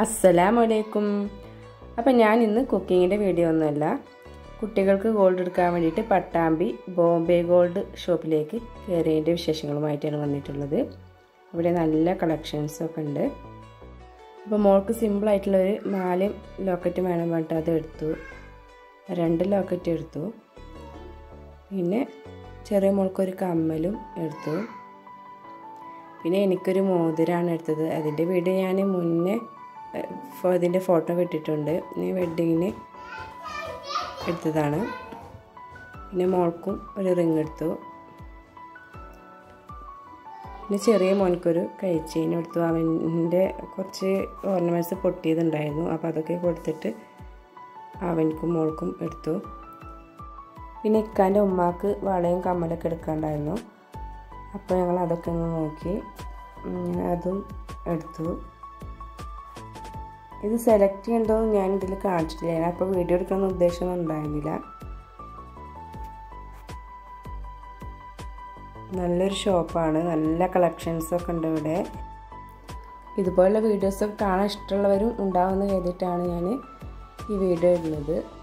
അസ്സലാമു അലൈക്കും അപ്പം ഞാൻ ഇന്ന് കുക്കിങ്ങിൻ്റെ വീഡിയോ ഒന്നുമല്ല കുട്ടികൾക്ക് ഗോൾഡ് എടുക്കാൻ വേണ്ടിയിട്ട് പട്ടാമ്പി ബോംബെ ഗോൾഡ് ഷോപ്പിലേക്ക് കയറിയതിൻ്റെ വിശേഷങ്ങളുമായിട്ടാണ് വന്നിട്ടുള്ളത് ഇവിടെ നല്ല കളക്ഷൻസൊക്കെ ഉണ്ട് അപ്പോൾ മോൾക്ക് സിമ്പിളായിട്ടുള്ളൊരു നാല് ലോക്കറ്റ് വേണം പറഞ്ഞിട്ട് അത് എടുത്തു രണ്ട് ലോക്കറ്റ് എടുത്തു പിന്നെ ചെറിയ മോൾക്കൊരു കമ്മലും എടുത്തു പിന്നെ എനിക്കൊരു മോതിരാണ് എടുത്തത് അതിൻ്റെ വീഡിയോ ഞാൻ മുന്നേ ഇതിൻ്റെ ഫോട്ടോ വിട്ടിട്ടുണ്ട് ഞാൻ വെഡ്ഡിങ്ങിന് എടുത്തതാണ് പിന്നെ മോൾക്കും ഒരു റിങ് എടുത്തു പിന്നെ ചെറിയ മോൻക്കൊരു കഴിച്ചെയിൻ എടുത്തു അവൻ്റെ കുറച്ച് ഓർണമെൻറ്റ്സ് പൊട്ടിയതുണ്ടായിരുന്നു അപ്പോൾ അതൊക്കെ കൊടുത്തിട്ട് അവൻക്കും മോൾക്കും എടുത്തു പിന്നെ ഇക്കാൻ്റെ ഉമ്മാക്ക് വളയും കമ്മലൊക്കെ എടുക്കാണ്ടായിരുന്നു അപ്പോൾ ഞങ്ങൾ അതൊക്കെ ഒന്ന് നോക്കി അതും എടുത്തു ഇത് സെലക്ട് ചെയ്യണ്ടോ ഞാൻ ഇതിൽ കാണിച്ചിട്ടില്ല ഞാൻ അപ്പോൾ വീഡിയോ എടുക്കണമെന്ന് ഉദ്ദേശമൊന്നും ഉണ്ടായിരുന്നില്ല നല്ലൊരു ഷോപ്പാണ് നല്ല കളക്ഷൻസൊക്കെ ഉണ്ട് ഇവിടെ ഇതുപോലുള്ള വീഡിയോസൊക്കെ കാണാൻ ഇഷ്ടമുള്ളവരും ഉണ്ടാവുമെന്ന് കരുതിയിട്ടാണ് ഞാൻ ഈ വീഡിയോ ഇടുന്നത്